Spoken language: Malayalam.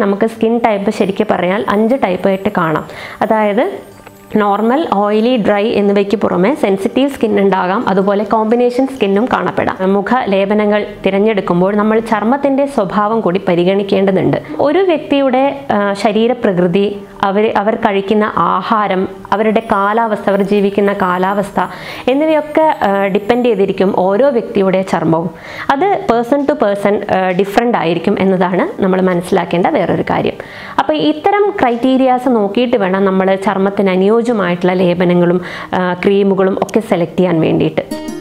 നമുക്ക് സ്കിൻ ടൈപ്പ് ശരിക്കും പറഞ്ഞാൽ അഞ്ച് ടൈപ്പായിട്ട് കാണാം അതായത് നോർമൽ ഓയിലി ഡ്രൈ എന്നിവയ്ക്ക് പുറമെ സെൻസിറ്റീവ് സ്കിൻ ഉണ്ടാകാം അതുപോലെ കോമ്പിനേഷൻ സ്കിന്നും കാണപ്പെടാം മുഖ ലേപനങ്ങൾ തിരഞ്ഞെടുക്കുമ്പോൾ നമ്മൾ ചർമ്മത്തിൻ്റെ സ്വഭാവം കൂടി പരിഗണിക്കേണ്ടതുണ്ട് ഒരു വ്യക്തിയുടെ ആ, ശരീരപ്രകൃതി അവർ അവർ കഴിക്കുന്ന ആഹാരം അവരുടെ കാലാവസ്ഥ അവർ ജീവിക്കുന്ന കാലാവസ്ഥ എന്നിവയൊക്കെ ഡിപ്പെൻഡ് ചെയ്തിരിക്കും ഓരോ വ്യക്തിയുടെ ചർമ്മവും അത് പേഴ്സൺ ടു പേഴ്സൺ ഡിഫറെൻ്റ് ആയിരിക്കും എന്നതാണ് നമ്മൾ മനസ്സിലാക്കേണ്ട വേറൊരു കാര്യം അപ്പോൾ ഇത്തരം ക്രൈറ്റീരിയാസ് നോക്കിയിട്ട് വേണം നമ്മൾ ചർമ്മത്തിന് അനുയോജ്യമായിട്ടുള്ള ലേപനങ്ങളും ആ, ക്രീമുകളും ഒക്കെ സെലക്ട് ചെയ്യാൻ വേണ്ടിയിട്ട്